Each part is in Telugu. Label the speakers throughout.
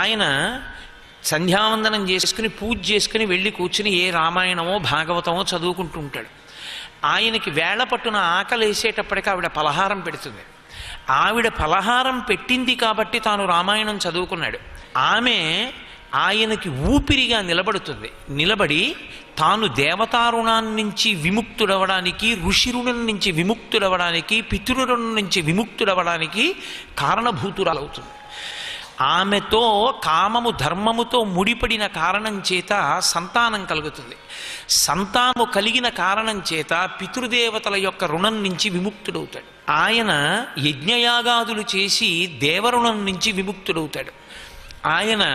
Speaker 1: ఆయన సంధ్యావందనం చేసుకుని పూజ చేసుకుని వెళ్ళి కూర్చుని ఏ రామాయణమో భాగవతమో చదువుకుంటూ ఉంటాడు ఆయనకి వేళ పట్టున ఆకలి వేసేటప్పటికి ఆవిడ పలహారం పెడుతుంది ఆవిడ పలహారం పెట్టింది కాబట్టి తాను రామాయణం చదువుకున్నాడు ఆమె ఆయనకి ఊపిరిగా నిలబడుతుంది నిలబడి తాను దేవతారుణాన్ని నుంచి విముక్తుడవడానికి ఋషి రుణం నుంచి విముక్తుడవడానికి పితృరుణం నుంచి విముక్తుడవడానికి కారణభూతురాలవుతుంది ఆమెతో కామము ధర్మముతో ముడిపడిన కారణం చేత సంతానం కలుగుతుంది సంతానము కలిగిన కారణం చేత పితృదేవతల యొక్క రుణం నుంచి విముక్తుడవుతాడు ఆయన యజ్ఞయాగాదులు చేసి దేవరుణం నుంచి విముక్తుడవుతాడు ఆయన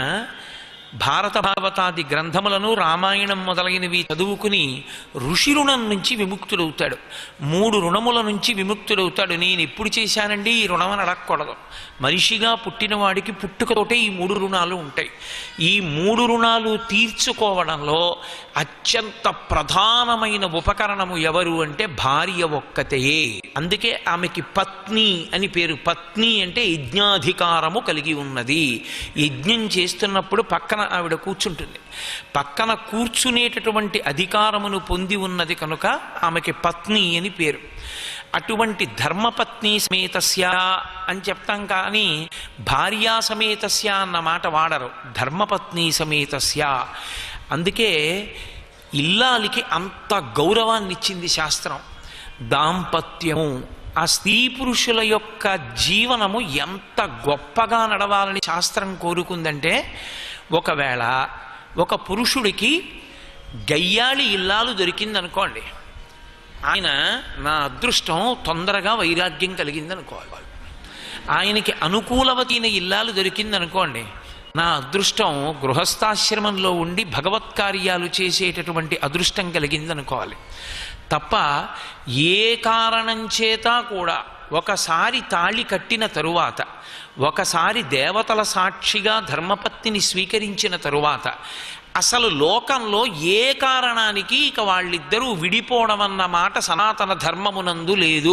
Speaker 1: భారత భాగవతాది గ్రంథములను రామాయణం మొదలైనవి చదువుకుని ఋషి రుణం నుంచి విముక్తుడవుతాడు మూడు రుణముల నుంచి విముక్తుడవుతాడు నేను ఎప్పుడు చేశానండి ఈ రుణం అని అడగకూడదు మనిషిగా పుట్టినవాడికి పుట్టుకతోటే ఈ మూడు రుణాలు ఉంటాయి ఈ మూడు రుణాలు తీర్చుకోవడంలో అత్యంత ప్రధానమైన ఉపకరణము ఎవరు అంటే భార్య ఒక్కతే అందుకే ఆమెకి పత్ని అని పేరు పత్ని అంటే యజ్ఞాధికారము కలిగి ఉన్నది యజ్ఞం చేస్తున్నప్పుడు పక్కన ఆవిడ కూర్చుంటుంది పక్కన కూర్చునేటటువంటి అధికారమును పొంది ఉన్నది కనుక ఆమెకి పత్ని అని పేరు అటువంటి ధర్మపత్ని సమేతస్య అని చెప్తాం కానీ భార్యా సమేతస్య అన్న మాట వాడరు ధర్మపత్ని సమేతస్య అందుకే ఇల్లాలికి అంత గౌరవాన్ని ఇచ్చింది శాస్త్రం దాంపత్యము ఆ స్త్రీ పురుషుల యొక్క జీవనము ఎంత గొప్పగా నడవాలని శాస్త్రం కోరుకుందంటే ఒకవేళ ఒక పురుషుడికి గయ్యాళి ఇల్లాలు దొరికిందనుకోండి ఆయన నా అదృష్టం తొందరగా వైరాగ్యం కలిగిందనుకోవాలి వాళ్ళు ఆయనకి అనుకూలవతైన ఇల్లాలు దొరికిందనుకోండి నా అదృష్టం గృహస్థాశ్రమంలో ఉండి భగవత్ కార్యాలు చేసేటటువంటి అదృష్టం కలిగిందనుకోవాలి తప్ప ఏ కారణం చేత కూడా ఒకసారి తాళి కట్టిన తరువాత ఒకసారి దేవతల సాక్షిగా ధర్మపత్నిని స్వీకరించిన తరువాత అసలు లోకంలో ఏ కారణానికి ఇక వాళ్ళిద్దరూ విడిపోవడం అన్న మాట సనాతన ధర్మమునందు లేదు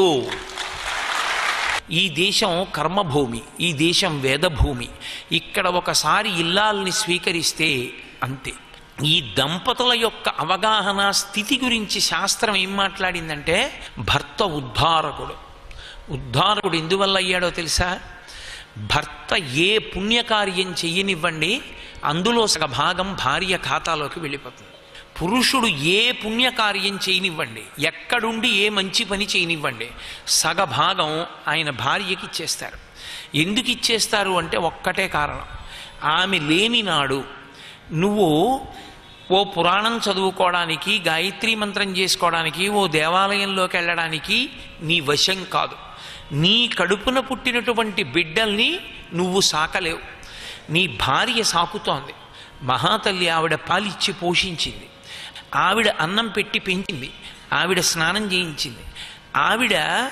Speaker 1: ఈ దేశం కర్మభూమి ఈ దేశం వేదభూమి ఇక్కడ ఒకసారి ఇల్లాల్ని స్వీకరిస్తే అంతే ఈ దంపతుల యొక్క అవగాహన స్థితి గురించి శాస్త్రం ఏం మాట్లాడిందంటే భర్త ఉద్ధారకుడు ఉద్ధారకుడు ఎందువల్ల అయ్యాడో తెలుసా భర్త ఏ పుణ్యకార్యం చెయ్యనివ్వండి అందులో సగ భాగం భార్య ఖాతాలోకి వెళ్ళిపోతుంది పురుషుడు ఏ పుణ్యకార్యం చేయనివ్వండి ఎక్కడుండి ఏ మంచి పని చేయనివ్వండి సగ భాగం ఆయన భార్యకి ఇచ్చేస్తారు ఎందుకు ఇచ్చేస్తారు అంటే ఒక్కటే కారణం ఆమె లేని నాడు నువ్వు ఓ పురాణం చదువుకోవడానికి గాయత్రి మంత్రం చేసుకోవడానికి ఓ దేవాలయంలోకి వెళ్ళడానికి నీ వశం కాదు నీ కడుపున పుట్టినటువంటి బిడ్డల్ని నువ్వు సాకలేవు నీ భార్య సాకుతోంది మహాతల్లి ఆవిడ పాలిచ్చి పోషించింది ఆవిడ అన్నం పెట్టి పెంచింది ఆవిడ స్నానం చేయించింది ఆవిడ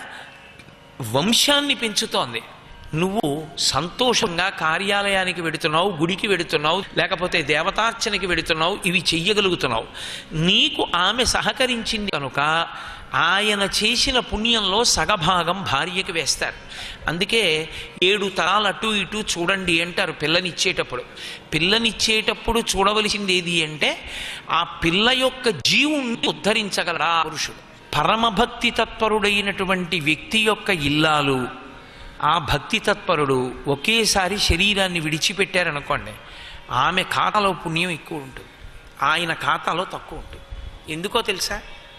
Speaker 1: వంశాన్ని పెంచుతోంది నువ్వు సంతోషంగా కార్యాలయానికి వెడుతున్నావు గుడికి వెడుతున్నావు లేకపోతే దేవతార్చనకి వెడుతున్నావు ఇవి చెయ్యగలుగుతున్నావు నీకు ఆమె సహకరించింది కనుక ఆయన చేసిన పుణ్యంలో సగభాగం భార్యకి వేస్తారు అందుకే ఏడు తరాలు అటు ఇటు చూడండి అంటారు పిల్లనిచ్చేటప్పుడు పిల్లనిచ్చేటప్పుడు చూడవలసింది ఏది అంటే ఆ పిల్ల యొక్క జీవుణ్ణి ఉద్ధరించగలరా పురుషుడు పరమభక్తి తత్పరుడైనటువంటి వ్యక్తి యొక్క ఇల్లాలు ఆ భక్తి తత్పరుడు ఒకేసారి శరీరాన్ని విడిచిపెట్టారనుకోండి ఆమె ఖాతాలో పుణ్యం ఎక్కువ ఉంటుంది ఆయన ఖాతాలో తక్కువ ఉంటుంది ఎందుకో తెలుసా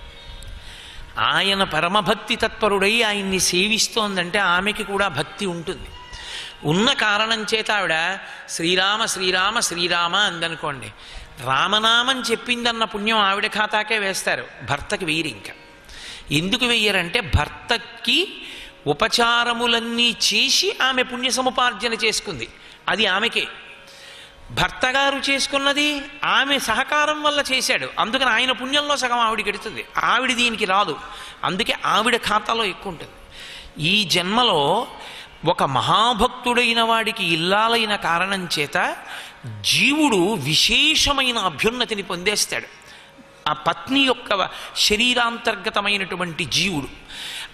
Speaker 1: ఆయన పరమభక్తి తత్పరుడై ఆయన్ని సేవిస్తోందంటే ఆమెకి కూడా భక్తి ఉంటుంది ఉన్న కారణం చేత ఆవిడ శ్రీరామ శ్రీరామ శ్రీరామ అందనుకోండి రామనామం చెప్పిందన్న పుణ్యం ఆవిడ ఖాతాకే వేస్తారు భర్తకి వేయరు ఇంకా ఎందుకు వెయ్యరంటే భర్తకి ఉపచారములన్నీ చేసి ఆమె పుణ్య సముపార్జన చేసుకుంది అది ఆమెకే భర్త గారు చేసుకున్నది ఆమె సహకారం వల్ల చేశాడు అందుకని ఆయన పుణ్యంలో సగం ఆవిడికి ఎడుతుంది ఆవిడ దీనికి రాదు అందుకే ఆవిడ ఖాతాలో ఎక్కువ ఉంటుంది ఈ జన్మలో ఒక మహాభక్తుడైన వాడికి ఇల్లాలైన కారణం చేత జీవుడు విశేషమైన అభ్యున్నతిని పొందేస్తాడు ఆ పత్ని యొక్క శరీరాంతర్గతమైనటువంటి జీవుడు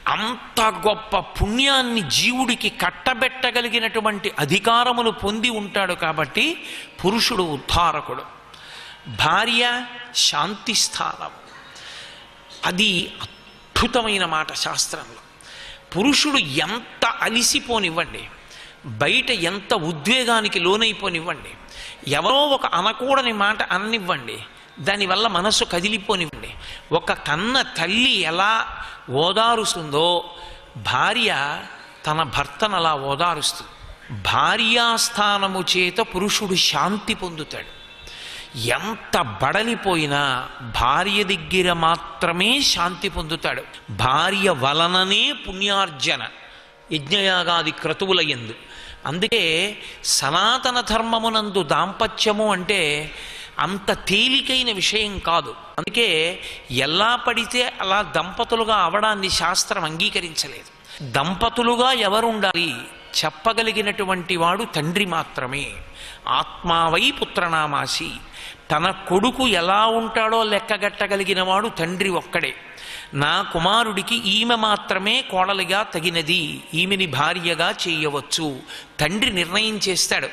Speaker 1: అంత గొప్ప పుణ్యాన్ని జీవుడికి కట్టబెట్టగలిగినటువంటి అధికారమును పొంది ఉంటాడు కాబట్టి పురుషుడు ఉద్ధారకుడు భార్య శాంతి స్థానం అది అద్భుతమైన మాట శాస్త్రంలో పురుషుడు ఎంత అలిసిపోనివ్వండి బయట ఎంత ఉద్వేగానికి లోనైపోనివ్వండి ఎవరో ఒక అనకూడని మాట అననివ్వండి దానివల్ల మనస్సు కదిలిపోనివ్వండి ఒక కన్న తల్లి ఎలా ఓదారుస్తుందో భార్య తన భర్తను అలా ఓదారుస్తుంది భార్యాస్థానము చేత పురుషుడు శాంతి పొందుతాడు ఎంత బడలిపోయినా భార్య దగ్గర మాత్రమే శాంతి పొందుతాడు భార్య వలననే పుణ్యార్జన యజ్ఞయాగాది క్రతువుల ఎందు అందుకే సనాతన ధర్మమునందు దాంపత్యము అంటే అంత తేలికైన విషయం కాదు అందుకే ఎలా పడితే అలా దంపతులుగా అవడాన్ని శాస్త్రం అంగీకరించలేదు దంపతులుగా ఎవరు ఉండాలి చెప్పగలిగినటువంటి వాడు తండ్రి మాత్రమే ఆత్మావై పుత్రనామాసి తన కొడుకు ఎలా ఉంటాడో లెక్కగట్టగలిగిన వాడు తండ్రి ఒక్కడే నా కుమారుడికి ఈమె మాత్రమే కోడలిగా తగినది ఈమెని భార్యగా చేయవచ్చు తండ్రి నిర్ణయం చేస్తాడు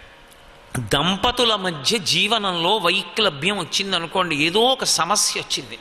Speaker 1: దంపతుల మధ్య జీవనంలో వైక్లభ్యం వచ్చిందనుకోండి ఏదో ఒక సమస్య వచ్చింది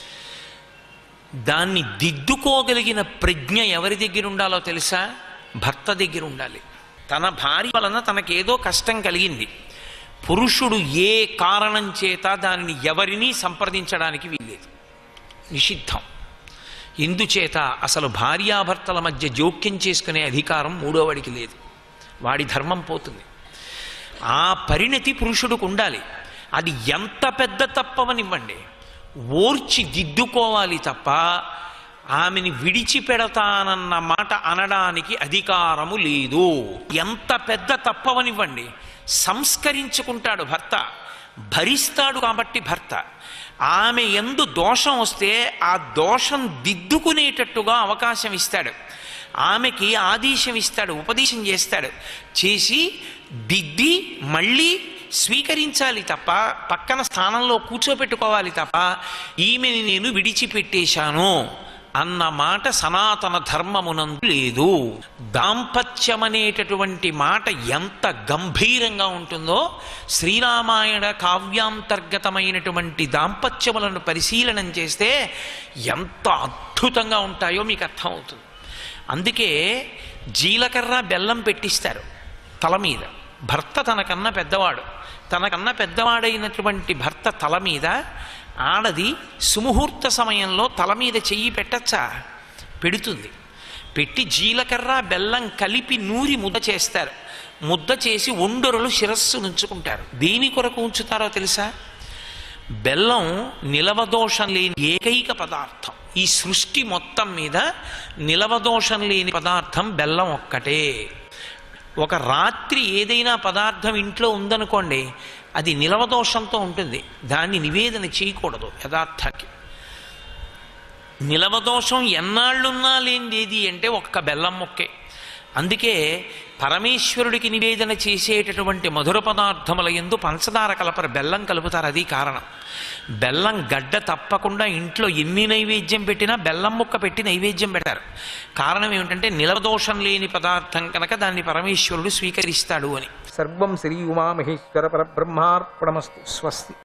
Speaker 1: దాన్ని దిద్దుకోగలిగిన ప్రజ్ఞ ఎవరి దగ్గర ఉండాలో తెలుసా భర్త దగ్గర ఉండాలి తన భార్య వలన తనకేదో కష్టం కలిగింది పురుషుడు ఏ కారణం చేత దానిని ఎవరినీ సంప్రదించడానికి వీల్లేదు నిషిద్ధం ఎందుచేత అసలు భార్యాభర్తల మధ్య జోక్యం చేసుకునే అధికారం మూడోవాడికి లేదు వాడి ధర్మం పోతుంది ఆ పరిణతి పురుషుడికి ఉండాలి అది ఎంత పెద్ద తప్పవనివ్వండి ఓర్చి దిద్దుకోవాలి తప్ప ఆమెని విడిచిపెడతానన్న మాట అనడానికి అధికారము లేదు ఎంత పెద్ద తప్పవనివ్వండి సంస్కరించుకుంటాడు భర్త భరిస్తాడు కాబట్టి భర్త ఆమె ఎందు దోషం వస్తే ఆ దోషం దిద్దుకునేటట్టుగా అవకాశం ఇస్తాడు ఆమెకి ఆదేశం ఇస్తాడు ఉపదేశం చేస్తాడు చేసి దిద్ది మళ్ళీ స్వీకరించాలి తప్ప పక్కన స్థానంలో కూర్చోపెట్టుకోవాలి తప్ప ఈమెని నేను విడిచిపెట్టేశాను అన్న మాట సనాతన ధర్మమునందు లేదు దాంపత్యమనేటటువంటి మాట ఎంత గంభీరంగా ఉంటుందో శ్రీరామాయణ కావ్యాంతర్గతమైనటువంటి దాంపత్యములను పరిశీలనం చేస్తే ఎంత అద్భుతంగా ఉంటాయో మీకు అర్థమవుతుంది అందుకే జీలకర్ర బెల్లం పెట్టిస్తారు తల మీద భర్త తనకన్నా పెద్దవాడు తనకన్నా పెద్దవాడైనటువంటి భర్త తల మీద ఆడది సుముహూర్త సమయంలో తల మీద చెయ్యి పెట్టచ్చా పెడుతుంది పెట్టి జీలకర్ర బెల్లం కలిపి నూరి ముద్ద చేస్తారు ముద్ద చేసి ఒండొరలు శిరస్సు ఉంచుకుంటారు దేని కొరకు ఉంచుతారో తెలుసా బెల్లం నిలవదోషం లేని ఏకైక పదార్థం ఈ సృష్టి మొత్తం మీద నిలవదోషం లేని పదార్థం బెల్లం ఒక్కటే ఒక రాత్రి ఏదైనా పదార్థం ఇంట్లో ఉందనుకోండి అది నిలవదోషంతో ఉంటుంది దాన్ని నివేదన చేయకూడదు యథార్థానికి నిలవదోషం ఎన్నాళ్ళున్నా లేనిది అంటే ఒక్క బెల్లం మొక్కే అందుకే పరమేశ్వరుడికి నివేదన చేసేటటువంటి మధుర పదార్థముల ఎందు పంచదార కలపర బెల్లం కలుపుతారు అది కారణం బెల్లం గడ్డ తప్పకుండా ఇంట్లో ఎన్ని నైవేద్యం పెట్టినా బెల్లం ముక్క పెట్టి నైవేద్యం పెడతారు కారణం ఏమిటంటే నిలవదోషం లేని పదార్థం కనుక దాన్ని పరమేశ్వరుడు స్వీకరిస్తాడు అని
Speaker 2: సర్వం శ్రీ ఉమామహేశ్వర పరబ్రహ్మార్పణమస్తు స్వస్తి